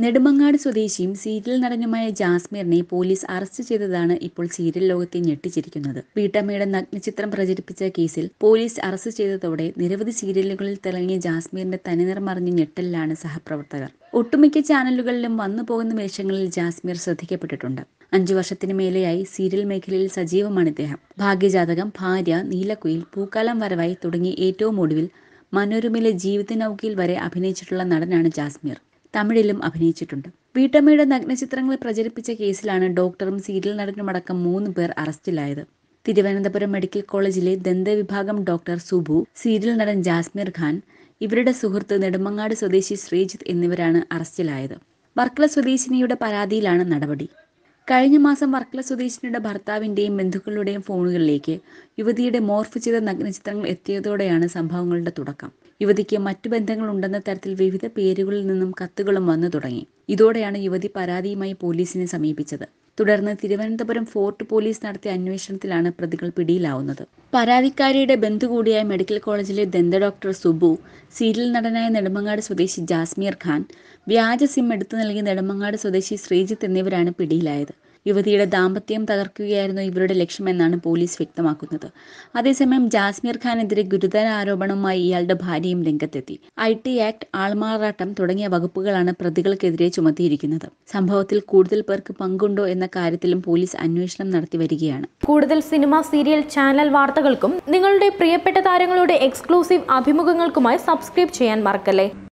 നെടുമങ്ങാട് സ്വദേശിയും സീരിയൽ നടനുമായ ജാസ്മീറിനെ police arrest ചെയ്തതാണ് ഇപ്പോൾ സീരിയൽ ലോകത്തെ ഞെട്ടിച്ചിരിക്കുന്നത് വീട്ടമ്മയുടെ നഗ്നചിത്രം പ്രചരിപ്പിച്ച കേസിൽ പോലീസ് അറസ്റ്റ് ചെയ്തതോടെ നിരവധി സീരിയലുകളിൽ തിളങ്ങിയ ജാസ്മീറിന്റെ തനിനിറം മറിഞ്ഞ ഞെട്ടലിലാണ് സഹപ്രവർത്തകർ ഒട്ടുമിക്ക ചാനലുകളിലും വന്നു പോകുന്ന വേഷങ്ങളിൽ ജാസ്മീർ ശ്രദ്ധിക്കപ്പെട്ടിട്ടുണ്ട് അഞ്ചു വർഷത്തിന് മേലെയായി സീരിയൽ മേഖലയിൽ സജീവമാണ് ഇദ്ദേഹം ഭാഗ്യജാതകം ഭാര്യ നീലക്കുയിൽ പൂക്കാലം വരവായി തുടങ്ങി ഏറ്റവും ഒടുവിൽ മനോരമയിലെ ജീവിത നൗകയിൽ വരെ അഭിനയിച്ചിട്ടുള്ള നടനാണ് ജാസ്മീർ തമിഴിലും അഭിനയിച്ചിട്ടുണ്ട് വീട്ടമ്മയുടെ നഗ്നചിത്രങ്ങൾ പ്രചരിപ്പിച്ച കേസിലാണ് ഡോക്ടറും സീരിയൽ നടനുമടക്കം മൂന്ന് പേർ അറസ്റ്റിലായത് തിരുവനന്തപുരം മെഡിക്കൽ കോളേജിലെ ദന്തവിഭാഗം ഡോക്ടർ സുബു സീരിയൽ നടൻ ജാസ്മീർ ഖാൻ ഇവരുടെ സുഹൃത്ത് നെടുമങ്ങാട് സ്വദേശി ശ്രീജിത്ത് എന്നിവരാണ് അറസ്റ്റിലായത് വർക്കല സ്വദേശിനിയുടെ പരാതിയിലാണ് നടപടി കഴിഞ്ഞ മാസം വർക്കല സ്വദേശിനിയുടെ ഭർത്താവിന്റെയും ബന്ധുക്കളുടെയും ഫോണുകളിലേക്ക് യുവതിയുടെ മോർഫ് ചെയ്ത നഗ്നചിത്രങ്ങൾ എത്തിയതോടെയാണ് സംഭവങ്ങളുടെ തുടക്കം യുവതിക്ക് മറ്റു ബന്ധങ്ങളുണ്ടെന്ന തരത്തിൽ വിവിധ പേരുകളിൽ നിന്നും കത്തുകളും വന്നു തുടങ്ങി ഇതോടെയാണ് യുവതി പരാതിയുമായി പോലീസിനെ സമീപിച്ചത് തുടർന്ന് തിരുവനന്തപുരം ഫോർട്ട് പോലീസ് നടത്തിയ അന്വേഷണത്തിലാണ് പ്രതികൾ പിടിയിലാവുന്നത് പരാതിക്കാരിയുടെ ബന്ധു കൂടിയായ മെഡിക്കൽ കോളേജിലെ ദന്ത ഡോക്ടർ സുബു സീരിയൽ നടനായ നെടുമങ്ങാട് സ്വദേശി ജാസ്മീർ ഖാൻ വ്യാജ സിം എടുത്തു നൽകിയ നെടുമങ്ങാട് സ്വദേശി ശ്രീജിത്ത് എന്നിവരാണ് പിടിയിലായത് യുവതിയുടെ ദാമ്പത്യം തകർക്കുകയായിരുന്നു ഇവരുടെ ലക്ഷ്യമെന്നാണ് പോലീസ് വ്യക്തമാക്കുന്നത് അതേസമയം ജാസ്മീർ ഖാനെതിരെ ഗുരുതര ആരോപണവുമായി ഇയാളുടെ ഭാര്യയും രംഗത്തെത്തി ഐ ടി ആക്ട് ആൾമാറാട്ടം തുടങ്ങിയ വകുപ്പുകളാണ് പ്രതികൾക്കെതിരെ ചുമത്തിയിരിക്കുന്നത് സംഭവത്തിൽ കൂടുതൽ പേർക്ക് പങ്കുണ്ടോ എന്ന കാര്യത്തിലും പോലീസ് അന്വേഷണം നടത്തി വരികയാണ് കൂടുതൽ സിനിമ സീരിയൽ ചാനൽ വാർത്തകൾക്കും നിങ്ങളുടെ പ്രിയപ്പെട്ട താരങ്ങളുടെ എക്സ്ക്ലൂസീവ് അഭിമുഖങ്ങൾക്കുമായി സബ്സ്ക്രൈബ് ചെയ്യാൻ മറക്കല്ലേ